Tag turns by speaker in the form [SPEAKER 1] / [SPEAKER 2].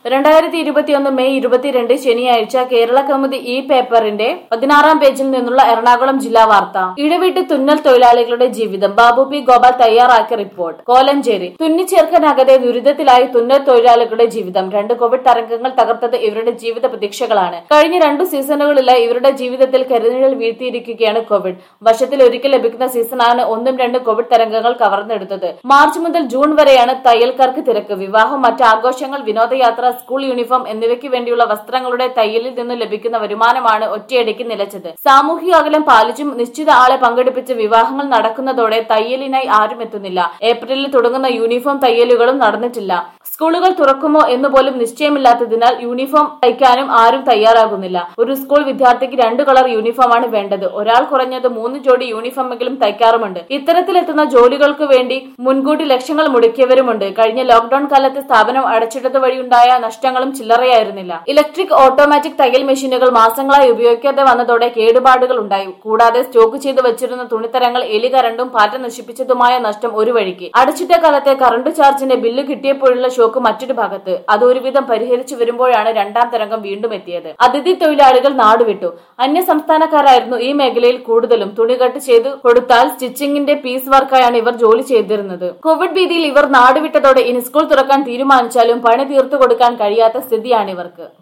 [SPEAKER 1] രണ്ടായിരത്തി ഇരുപത്തിയൊന്ന് മെയ് ഇരുപത്തിരണ്ട് ശനിയാഴ്ച കേരള കൗമുദി ഈ പേപ്പറിന്റെ പതിനാറാം പേജിൽ നിന്നുള്ള എറണാകുളം ജില്ലാ വാർത്ത ഇടവിട്ട് തുന്നൽ തൊഴിലാളികളുടെ ജീവിതം ബാബു പി ഗോപാൽ തയ്യാറാക്കിയ റിപ്പോർട്ട് കോലഞ്ചേരി തുന്നിച്ചേർക്കാനാകാതെ ദുരിതത്തിലായി തുന്നൽ തൊഴിലാളികളുടെ ജീവിതം രണ്ട് കോവിഡ് തരംഗങ്ങൾ തകർത്തത് ഇവരുടെ ജീവിത പ്രതീക്ഷകളാണ് കഴിഞ്ഞ രണ്ടു സീസണുകളിലായി ഇവരുടെ ജീവിതത്തിൽ കരുനിഴൽ വീഴ്ത്തിയിരിക്കുകയാണ് കോവിഡ് വർഷത്തിൽ ഒരിക്കൽ ലഭിക്കുന്ന സീസണാണ് ഒന്നും രണ്ടും കോവിഡ് തരംഗങ്ങൾ കവർന്നെടുത്തത് മാർച്ച് മുതൽ ജൂൺ വരെയാണ് തയ്യൽക്കാർക്ക് തിരക്ക് വിവാഹം മറ്റ് ആഘോഷങ്ങൾ വിനോദയാത്ര സ്കൂൾ യൂണിഫോം എന്നിവയ്ക്ക് വേണ്ടിയുള്ള വസ്ത്രങ്ങളുടെ തയ്യലിൽ നിന്നും ലഭിക്കുന്ന വരുമാനമാണ് ഒറ്റയടിക്ക് നിലച്ചത് സാമൂഹിക അകലം പാലിച്ചും നിശ്ചിത ആളെ പങ്കെടുപ്പിച്ച് വിവാഹങ്ങൾ നടക്കുന്നതോടെ തയ്യലിനായി ആരും എത്തുന്നില്ല ഏപ്രിലിൽ തുടങ്ങുന്ന യൂണിഫോം തയ്യലുകളും നടന്നിട്ടില്ല സ്കൂളുകൾ തുറക്കുമോ എന്ന് പോലും നിശ്ചയമില്ലാത്തതിനാൽ യൂണിഫോം തയ്ക്കാനും ആരും തയ്യാറാകുന്നില്ല ഒരു സ്കൂൾ വിദ്യാർത്ഥിക്ക് രണ്ട് കളർ യൂണിഫോമാണ് വേണ്ടത് ഒരാൾ കുറഞ്ഞത് മൂന്ന് ജോഡി യൂണിഫോമെങ്കിലും തയ്ക്കാറുമുണ്ട് ഇത്തരത്തിലെത്തുന്ന ജോലികൾക്ക് വേണ്ടി മുൻകൂട്ടി ലക്ഷങ്ങൾ മുടക്കിയവരുമുണ്ട് കഴിഞ്ഞ ലോക്ഡൌൺ കാലത്ത് സ്ഥാപനം അടച്ചിട്ടത് വഴിയുണ്ടായ നഷ്ടങ്ങളും ചില്ലറയായിരുന്നില്ല ഇലക്ട്രിക് ഓട്ടോമാറ്റിക് തയ്യൽ മെഷീനുകൾ മാസങ്ങളായി ഉപയോഗിക്കാതെ വന്നതോടെ കേടുപാടുകൾ ഉണ്ടായി കൂടാതെ സ്റ്റോക്ക് ചെയ്തു വെച്ചിരുന്ന തുണിത്തരങ്ങൾ എലി കരണ്ടും പാറ്റ നശിപ്പിച്ചതുമായ നഷ്ടം ഒരു വഴിക്ക് അടച്ചിട്ട കാലത്തെ കറണ്ട് ചാർജിന്റെ ബില്ല് കിട്ടിയപ്പോഴുള്ള ഷോക്ക് മറ്റൊരു ഭാഗത്ത് അത് ഒരുവിധം പരിഹരിച്ചു വരുമ്പോഴാണ് രണ്ടാം തരംഗം വീണ്ടും എത്തിയത് അതിഥി തൊഴിലാളികൾ നാടുവിട്ടു അന്യ സംസ്ഥാനക്കാരായിരുന്നു ഈ മേഖലയിൽ കൂടുതലും തുണികട്ട് ചെയ്തു കൊടുത്താൽ സ്റ്റിച്ചിങ്ങിന്റെ പീസ് വർക്കായാണ് ഇവർ ജോലി ചെയ്തിരുന്നത് കോവിഡ് ഭീതിയിൽ ഇവർ നാടുവിട്ടതോടെ ഇനി സ്കൂൾ തുറക്കാൻ തീരുമാനിച്ചാലും പണി തീർത്തു കൊടുക്കാൻ കഴിയാത്ത സ്ഥിതിയാണ് ഇവർക്ക്